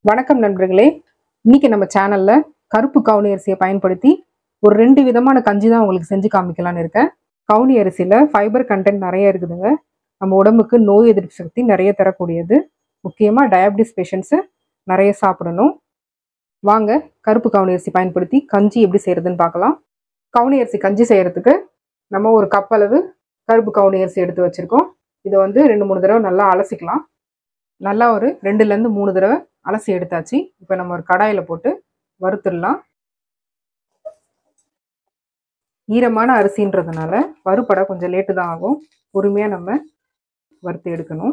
வணக்கம் நண்பர்களே இன்னைக்கு நம்ம சேனல்ல கருப்பு கவுனி அரிசியை பயன்படுத்தி ஒரு ரெண்டு விதமான கஞ்சி தான் உங்களுக்கு செஞ்சு காமிக்கலாம்னு இருக்கேன் கவுனி அரிசியில ஃபைபர் கண்டென்ட் நிறைய இருக்குதுங்க நம்ம உடம்புக்கு நோய் எதிர்ப்பு சக்தி நிறைய தரக்கூடியது முக்கியமா டயபிட்டிஸ் பேஷண்ட்ஸு நிறைய சாப்பிடணும் வாங்க கருப்பு கவுனி அரிசி பயன்படுத்தி கஞ்சி எப்படி செய்யறதுன்னு பார்க்கலாம் கவுனி அரிசி கஞ்சி செய்யறதுக்கு நம்ம ஒரு கப் அளவு கருப்பு கவுனி அரிசி எடுத்து வச்சிருக்கோம் இதை வந்து ரெண்டு மூணு தடவை நல்லா அலசிக்கலாம் நல்லா ஒரு ரெண்டுலேருந்து மூணு தடவை அலசி எடுத்தாச்சு இப்போ நம்ம ஒரு கடாயில் போட்டு வறுத்துடலாம் ஈரமான அரிசின்றதுனால வறுபட கொஞ்சம் லேட்டு தான் ஆகும் பொறுமையாக நம்ம வறுத்து எடுக்கணும்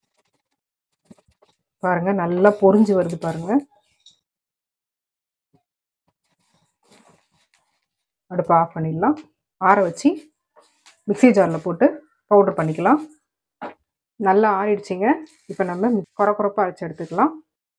பாருங்க நல்லா பொரிஞ்சு வருது பாருங்க அடுப்பு ஆஃப் பண்ணிடலாம் ஆற வச்சு மிக்ஸி ஜாரில் போட்டு பவுடர் பண்ணிக்கலாம் நல்லா ஆறிடுச்சிங்க இப்போ நம்ம குறை குறைப்பாக அரைச்சி எடுத்துக்கலாம்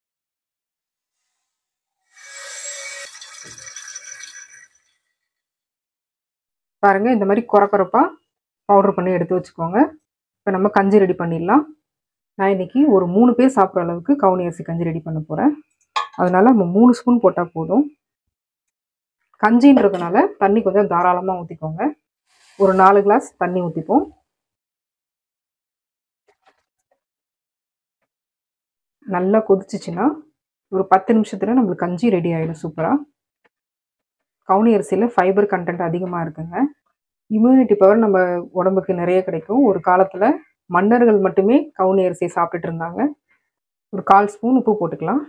பாருங்க இந்த மாதிரி குறை குறைப்பாக பவுடர் பண்ணி எடுத்து வச்சுக்கோங்க இப்போ நம்ம கஞ்சி ரெடி பண்ணிடலாம் நான் இன்னைக்கு ஒரு மூணு பேர் சாப்பிட்ற அளவுக்கு கவுனி அரிசி கஞ்சி ரெடி பண்ண போகிறேன் அதனால நம்ம மூணு ஸ்பூன் போட்டால் போதும் கஞ்சின்றதுனால தண்ணி கொஞ்சம் தாராளமாக ஊற்றிக்கோங்க ஒரு நாலு கிளாஸ் தண்ணி ஊற்றிப்போம் நல்லா கொதிச்சிச்சுன்னா ஒரு பத்து நிமிஷத்தில் நம்மளுக்கு கஞ்சி ரெடி ஆகிடும் சூப்பராக கவுனி அரிசியில் ஃபைபர் கண்டென்ட் அதிகமாக இருக்குங்க இம்யூனிட்டி பவர் நம்ம உடம்புக்கு நிறைய கிடைக்கும் ஒரு காலத்தில் மன்னர்கள் மட்டுமே கவுனி அரிசியை சாப்பிட்டுட்டு இருந்தாங்க ஒரு கால் ஸ்பூன் உப்பு போட்டுக்கலாம்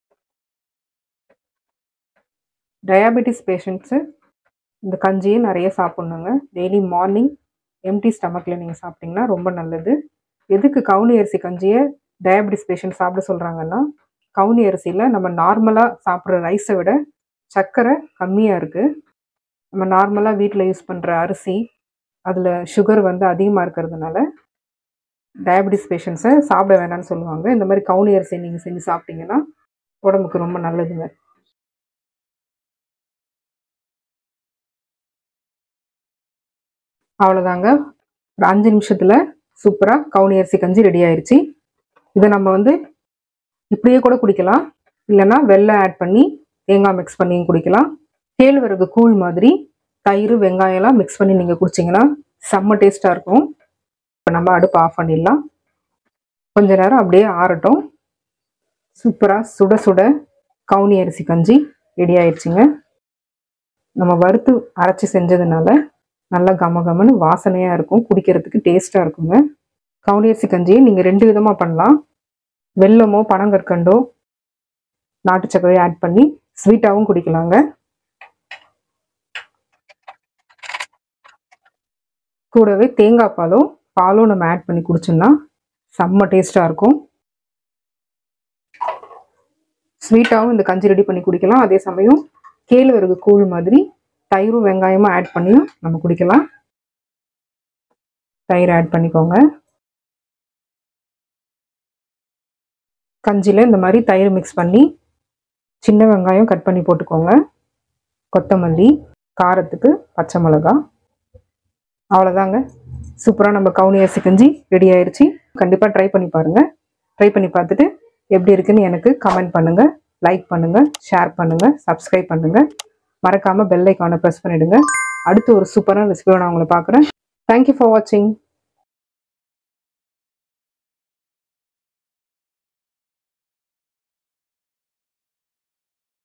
டயாபெட்டிஸ் பேஷண்ட்ஸு இந்த கஞ்சியை நிறைய சாப்பிட்ணுங்க டெய்லி மார்னிங் எம்டி ஸ்டமக்கில் நீங்கள் சாப்பிட்டிங்கன்னா ரொம்ப நல்லது எதுக்கு கவுனி அரிசி கஞ்சியை டயபிட்டிஸ் பேஷண்ட் சாப்பிட சொல்கிறாங்கன்னா கவுனி அரிசியில் நம்ம நார்மலாக சாப்பிட்ற ரைஸை விட சர்க்கரை கம்மியாக இருக்குது நம்ம நார்மலாக வீட்டில் யூஸ் பண்ணுற அரிசி அதில் சுகர் வந்து அதிகமாக இருக்கிறதுனால டயபிட்டிஸ் பேஷண்ட்ஸை சாப்பிட வேணாம்னு சொல்லுவாங்க இந்த மாதிரி கவுனி அரிசி நீங்கள் செஞ்சு சாப்பிட்டீங்கன்னா உடம்புக்கு ரொம்ப நல்லதுங்க அவ்வளோதாங்க ஒரு அஞ்சு நிமிஷத்தில் சூப்பராக கவுனி அரிசி கஞ்சி ரெடி ஆயிடுச்சு இதை நம்ம வந்து இப்படியே கூட குடிக்கலாம் இல்லைன்னா வெள்ளம் ஆட் பண்ணி தேங்காய் மிக்ஸ் பண்ணியும் குடிக்கலாம் கேழ்வரகு கூழ் மாதிரி தயிர் வெங்காயம்லாம் மிக்ஸ் பண்ணி நீங்கள் குடிச்சிங்கன்னா செம்ம டேஸ்ட்டாக இருக்கும் இப்போ நம்ம அடுப்பு ஆஃப் பண்ணிடலாம் கொஞ்ச நேரம் அப்படியே ஆறட்டும் சூப்பராக சுட சுட கவுனி அரிசி கஞ்சி ரெடி ஆயிடுச்சுங்க நம்ம வறுத்து அரைச்சி செஞ்சதுனால நல்லா கம கமன்னு வாசனையாக இருக்கும் குடிக்கிறதுக்கு டேஸ்ட்டாக இருக்குங்க கவுனி அரிசி கஞ்சியை நீங்கள் ரெண்டு விதமாக பண்ணலாம் வெல்லமோ பனங்கற்கண்டோ நாட்டு சர்க்கரையை ஆட் பண்ணி ஸ்வீட்டாகவும் குடிக்கலாங்க கூடவே தேங்காய் பாலோ பாலும் நம்ம ஆட் பண்ணி குடிச்சோம்னா செம்ம டேஸ்ட்டாக இருக்கும் ஸ்வீட்டாகவும் இந்த கஞ்சி ரெடி பண்ணி குடிக்கலாம் அதே சமயம் கேழ்வரகு கூழ் மாதிரி தயிரும் வெங்காயமும் ஆட் பண்ணியும் நம்ம குடிக்கலாம் தயிர் ஆட் பண்ணிக்கோங்க கஞ்சியில் இந்த மாதிரி தயிர் மிக்ஸ் பண்ணி சின்ன வெங்காயம் கட் பண்ணி போட்டுக்கோங்க கொத்தமல்லி காரத்துக்கு பச்சை மிளகா அவ்வளோதாங்க சூப்பராக நம்ம கவுனி அரிசி கஞ்சி ரெடி ஆயிடுச்சு கண்டிப்பாக ட்ரை பண்ணி பாருங்கள் ட்ரை பண்ணி பார்த்துட்டு எப்படி இருக்குன்னு எனக்கு கமெண்ட் பண்ணுங்கள் லைக் பண்ணுங்கள் ஷேர் பண்ணுங்கள் சப்ஸ்கிரைப் பண்ணுங்கள் மறக்காமல் பெல் ஐக்கானை ப்ரெஸ் பண்ணிவிடுங்க அடுத்து ஒரு சூப்பரான ரெசிபியோட நான் உங்களை பார்க்குறேன் தேங்க்யூ ஃபார் வாட்சிங்